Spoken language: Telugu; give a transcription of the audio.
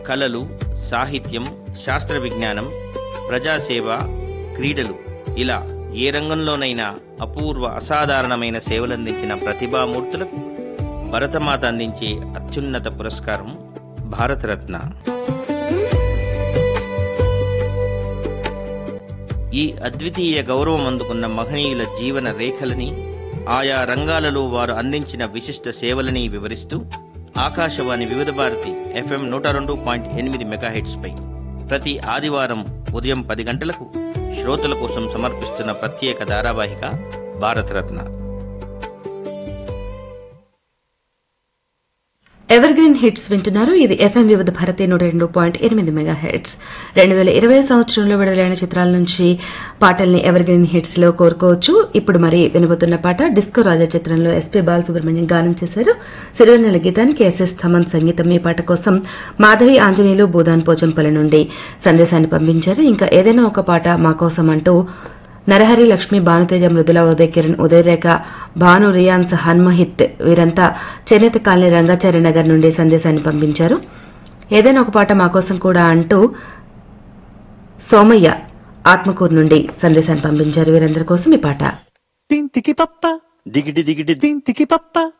కళలు సాహిత్యం శాస్త్ర విజ్ఞానం ప్రజాసేవ క్రీడలు ఇలా ఏ రంగంలోనైనా అపూర్వ అసాధారణమైన సేవలందించిన ప్రతిభామూర్తులకు భరతమాత అందించే అత్యున్నత పురస్కారం భారతరత్న ఈ అద్వితీయ గౌరవం అందుకున్న మహనీయుల జీవన రేఖలని ఆయా రంగాలలో వారు అందించిన విశిష్ట సేవలని వివరిస్తూ ఆకాశవాణి వివిధ భారతి ఎఫ్ఎం నూట రెండు పాయింట్ ఎనిమిది మెగాహెట్స్ పై ప్రతి ఆదివారం ఉదయం పది గంటలకు శ్రోతల కోసం సమర్పిస్తున్న ప్రత్యేక ధారావాహిక భారతరత్న ఎవర్ గ్రీన్ హిట్స్ వింటున్నారు ఇది ఎఫ్ఎం వివిధ భారతి నూట రెండు పాయింట్ ఎనిమిది మెగా హెడ్స్ రెండు వేల ఇరవై సంవత్సరంలో విడుదలైన చిత్రాల నుంచి పాటల్ని ఎవర్ గ్రీన్ హిట్స్ లో కోరుకోవచ్చు ఇప్పుడు మరి వినబోతున్న పాట డిస్కో రాజా చిత్రంలో ఎస్పీ బాలసుబ్రహ్మణ్యం గానం చేశారు సిరివెన్నెల గీతానికి ఎస్ఎస్ థమన్ సంగీతం ఈ పాట కోసం మాధవి ఆంజనేయులు భూదాన్ పోచంపల్లి నుండి సందేశాన్ని పంపించారు ఇంకా ఏదైనా ఒక పాట మా కోసం అంటూ నరహరి లక్ష్మి భానుతేజ మృదుల ఉదయ్ కిరణ్ ఉదయరేఖ భాను రియాన్స్ హన్మహిత్ వీరంతా చేనేత కాలనీ రంగాచార్య నగర్ నుండి సందేశాన్ని పంపించారు ఏదైనా ఒక పాట మా కోసం కూడా అంటూ సోమయ్య ఆత్మకూరు నుండి సందేశాన్ని పంపించారు వీరందరి కోసం ఈ పాట తింతికి పప్ప దిగిడి దిగిడి తింతికి పప్ప